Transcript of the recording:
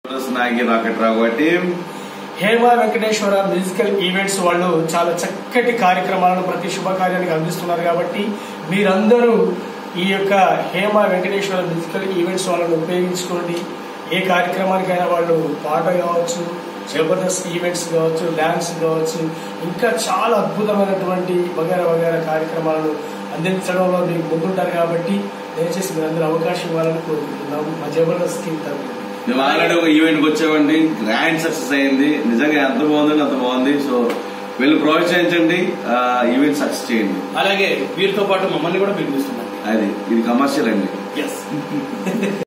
Nagi rocket రావు కాబట్టి Hema Venkateswara musical events వాళ్ళు చాలా చక్కటి కార్యక్రమాలను ప్రతి శుభకార్యానికి అందిస్తున్నారు కాబట్టి మీరందరూ ఈ యొక్క హేమ వెంకటేశ్వర మ్యూజికల్ ఈవెంట్స్ వాళ్ళని ఉపయోగించుకోండి ఏ కార్యక్రమానికైనా వాళ్ళు పాట కావచ్చు జబర్దస్త్ ఈవెంట్స్ కావచ్చు డాన్స్ కావచ్చు ఇంకా చాలా అద్భుతమైనటువంటి వగేర వగేర కార్యక్రమాలను అందించడంలో మీకు ముందుంటారు కాబట్టి దయచేసి మీరందరూ అవకాశం ఇవ్వాలని కోరుకుంటున్నాము మా జబర్దస్త్ టీం తరఫున మేము ఆల్రెడీ ఒక ఈవెంట్ కి వచ్చామండి గ్రాండ్ సక్సెస్ అయింది నిజంగా ఎంత బాగుందండి అంత బాగుంది సో వీళ్ళు ప్రోత్సహించండి ఈవెంట్ సక్సెస్ చేయండి అలాగే వీరితో పాటు మమ్మల్ని కూడా పిలిపిస్తున్నారు అది ఇది కమర్షియల్ అండి ఎస్